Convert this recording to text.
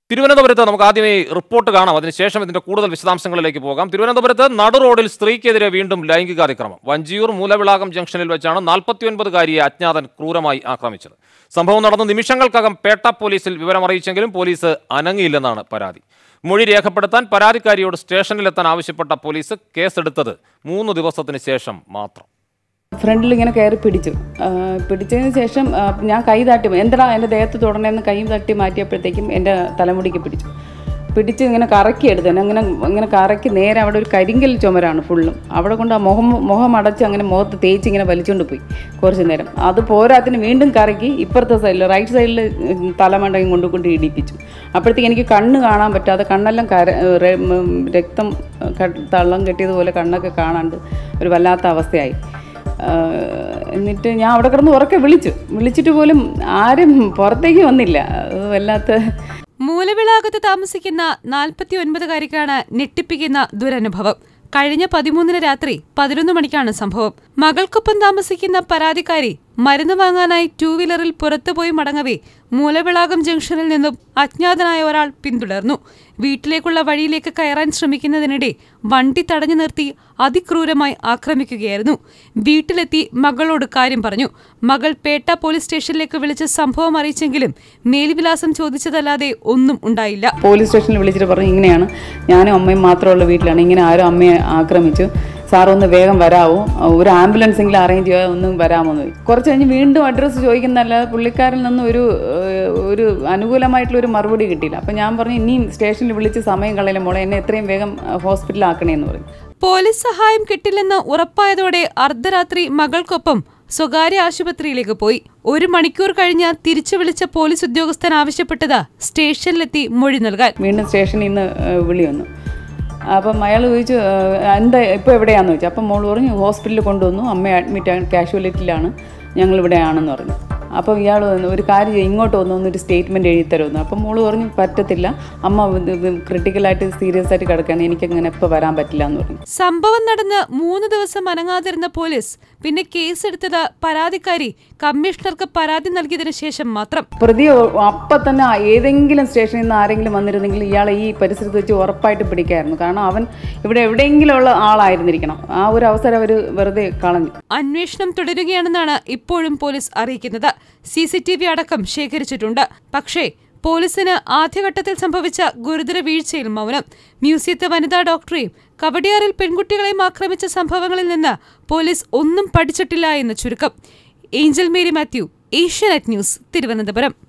തിരുവനന്തപുരത്ത് നമുക്ക് ആദ്യമേ റിപ്പോർട്ട് കാണാം അതിനുശേഷം ഇതിന്റെ കൂടുതൽ വിശദാംശങ്ങളിലേക്ക് പോകാം തിരുവനന്തപുരത്ത് നടു റോഡിൽ സ്ത്രീക്കെതിരെ വീണ്ടും ലൈംഗികാതിക്രമം വഞ്ചിയൂർ മൂലവിളാകം ജംഗ്ഷനിൽ വെച്ചാണ് നാൽപ്പത്തിയൊൻപതുകാരിയെ അജ്ഞാതൻ ക്രൂരമായി ആക്രമിച്ചത് സംഭവം നടന്ന നിമിഷങ്ങൾക്കകം പേട്ട പോലീസിൽ വിവരമറിയിച്ചെങ്കിലും പോലീസ് അനങ്ങിയില്ലെന്നാണ് പരാതി മൊഴി രേഖപ്പെടുത്താൻ പരാതിക്കാരിയോട് സ്റ്റേഷനിലെത്താൻ ആവശ്യപ്പെട്ട പോലീസ് കേസെടുത്തത് മൂന്ന് ദിവസത്തിന് ശേഷം മാത്രം ഫ്രണ്ടിൽ ഇങ്ങനെ കയറി പിടിച്ചു ആ, പിടിച്ചതിന് ശേഷം ആ, ഞാൻ കൈ തട്ടി എന്തടാ എൻ്റെ ദേഹത്ത് തുടർന്നെന്ന് കൈ തട്ടി മാറ്റിയപ്പോഴത്തേക്കും എൻ്റെ തലമുടിക്ക് പിടിച്ചു പിടിച്ച് ഇങ്ങനെ കറക്കി എടുത്തു എന്നെ അങ്ങനെ ഇങ്ങനെ കറക്കി നേരെ അവിടെ ഒരു കരിങ്കൽ ചുമരാണ് ഫുള്ളും അവിടെ കൊണ്ട് ആ മുഖം മുഖം അടച്ച് അങ്ങനെ മുഖത്ത് തേച്ച് ഇങ്ങനെ വലിച്ചുകൊണ്ട് പോയി കുറച്ച് നേരം അത് പോരാത്തിന് വീണ്ടും കറക്കി ഇപ്പുറത്തെ സൈഡിൽ റൈറ്റ് സൈഡിൽ തലമണ്ടയും കൊണ്ടുകൊണ്ട് ഇടിപ്പിച്ചു അപ്പോഴത്തേക്ക് എനിക്ക് കണ്ണ് കാണാൻ പറ്റാതെ കണ്ണെല്ലാം കര റെ- ഉം, രക്തം ക- തള്ളം കെട്ടിയതുപോലെ കണ്ണൊക്കെ കാണാണ്ട് ഒരു വല്ലാത്ത അവസ്ഥയായി ആഹ് എന്നിട്ട് ഞാൻ അവിടെ കിടന്ന് ഉറക്കെ വിളിച്ചു വിളിച്ചിട്ട് പോലും ആരും പുറത്തേക്ക് വന്നില്ല അത് വല്ലാത്ത മൂലവിളാകത്ത് താമസിക്കുന്ന നാൽപ്പത്തി ഒൻപതുകാരിക്കാണ് ഞെട്ടിപ്പിക്കുന്ന ദുരനുഭവം കഴിഞ്ഞ പതിമൂന്നിന് രാത്രി പതിനൊന്ന് മണിക്കാണ് സംഭവം മകൾക്കൊപ്പം താമസിക്കുന്ന പരാതിക്കാരി മരുന്ന് വാങ്ങാനായി ടൂ വീലറിൽ പുറത്തുപോയി മടങ്ങവേ മൂലവിളാകം ജംഗ്ഷനിൽ നിന്നും അജ്ഞാതനായ ഒരാൾ പിന്തുടർന്നു വീട്ടിലേക്കുള്ള വഴിയിലേക്ക് കയറാൻ ശ്രമിക്കുന്നതിനിടെ വണ്ടി തടഞ്ഞു നിർത്തി അതിക്രൂരമായി ആക്രമിക്കുകയായിരുന്നു വീട്ടിലെത്തി മകളോട് കാര്യം പറഞ്ഞു മകൾ പേട്ട പോലീസ് സ്റ്റേഷനിലേക്ക് വിളിച്ച് സംഭവം അറിയിച്ചെങ്കിലും മേൽവിലാസം ചോദിച്ചതല്ലാതെ ഒന്നും ഉണ്ടായില്ല പോലീസ് സ്റ്റേഷനിൽ വിളിച്ചിട്ട് പറഞ്ഞു ഇങ്ങനെയാണ് ഞാനും അമ്മയും മാത്രമുള്ള വീട്ടിലാണ് ഇങ്ങനെ ആരും അമ്മയെ ആക്രമിച്ചു സാർ ഒന്ന് വേഗം വരാമോ ഒരു ആംബുലൻസ് എങ്കിലും അറേഞ്ച് ചെയ്യാൻ ഒന്ന് വരാമോ എന്ന് ചോദിച്ചു കുറച്ച് കഴിഞ്ഞ് വീണ്ടും അഡ്രസ്സ് ചോദിക്കുന്നതല്ലാതെ പുള്ളിക്കാരിൽ നിന്ന് ഒരു ഏഹ്, ഒരു അനുകൂലമായിട്ടുള്ള ഒരു മറുപടി കിട്ടിയില്ല അപ്പം ഞാൻ പറഞ്ഞു ഇനിയും സ്റ്റേഷനിൽ വിളിച്ച് സമയം കളയില്ല മോളെ എന്നെ എത്രയും വേഗം ഹോസ്പിറ്റലിൽ ആക്കണേ എന്ന് പറഞ്ഞു പോലീസ് സഹായം കിട്ടില്ലെന്ന് ഉറപ്പായതോടെ അർദ്ധരാത്രി മകൾക്കൊപ്പം സ്വകാര്യ ആശുപത്രിയിലേക്ക് പോയി ഒരു മണിക്കൂർ കഴിഞ്ഞ് തിരിച്ചു വിളിച്ച പോലീസ് ഉദ്യോഗസ്ഥൻ ആവശ്യപ്പെട്ടത് സ്റ്റേഷനിലെത്തി മൊഴി നൽകാൻ വീണ്ടും സ്റ്റേഷനിൽ നിന്ന് ഏഹ്, വിളി വന്നു അപ്പം അയാൾ ചോദിച്ചു ഏഹ്, എന്താ ഇപ്പോൾ എവിടെയാണെന്ന് ചോദിച്ചു അപ്പം മോൾ പറഞ്ഞു ഹോസ്പിറ്റലിൽ കൊണ്ടുവന്നു അമ്മ അഡ്മിറ്റ് ആണ് കാഷ്വാലിറ്റിയിലാണ് ഞങ്ങളിവിടെയാണെന്ന് പറഞ്ഞു അപ്പോൾ ഇയാൾ ഒരു കാര്യം ചെയ്യ്, ഇങ്ങോട്ട് വന്നു ഒരു സ്റ്റേറ്റ്മെൻറ്റ് എഴുതി തരുമെന്ന് അപ്പം മോള് പറഞ്ഞു പറ്റത്തില്ല അമ്മ ക്രിട്ടിക്കലായിട്ട് സീരിയസ് ആയിട്ട് കിടക്കുകയാണ് എനിക്കങ്ങനെ ഇപ്പോൾ വരാൻ പറ്റില്ല എന്ന് പറഞ്ഞു സംഭവം നടന്ന് മൂന്ന് ദിവസം അനങ്ങാതിരുന്ന പോലീസ് പിന്നെ കേസെടുത്തത് പരാതിക്കാരി കമ്മീഷണർക്ക് പരാതി നൽകിയതിനു ശേഷം മാത്രം പ്രതി അപ്പം തന്നെ ഏതെങ്കിലും സ്റ്റേഷനിൽ നിന്ന് ആരെങ്കിലും വന്നിരുന്നെങ്കിൽ ഇയാളെ ഈ പരിസരത്ത് വെച്ച് ഉറപ്പായിട്ട് പിടിക്കായിരുന്നു കാരണം അവൻ ഇവിടെ എവിടെയെങ്കിലും ഉള്ള ആളായിരുന്നിരിക്കണം ആ ഒരു അവസരം അവർ വെറുതെ കളഞ്ഞു അന്വേഷണം തുടരുകയാണെന്നാണ് ഇപ്പോഴും പോലീസ് അറിയിക്കുന്നത് സി സി ടി വി അടക്കം ശേഖരിച്ചിട്ടുണ്ട് പക്ഷേ പോലീസിന് ആദ്യഘട്ടത്തിൽ സംഭവിച്ച ഗുരുതര വീഴ്ചയിൽ മൗനം മ്യൂസിയത്തെ വനിതാ ഡോക്ടറെയും കവടിയാറിൽ പെൺകുട്ടികളെയും ആക്രമിച്ച സംഭവങ്ങളിൽ നിന്ന് പോലീസ് ഒന്നും പഠിച്ചിട്ടില്ല എന്ന് ചുരുക്കം ഏഞ്ചൽ മേരി മാത്യു ഏഷ്യാനെറ്റ് ന്യൂസ് തിരുവനന്തപുരം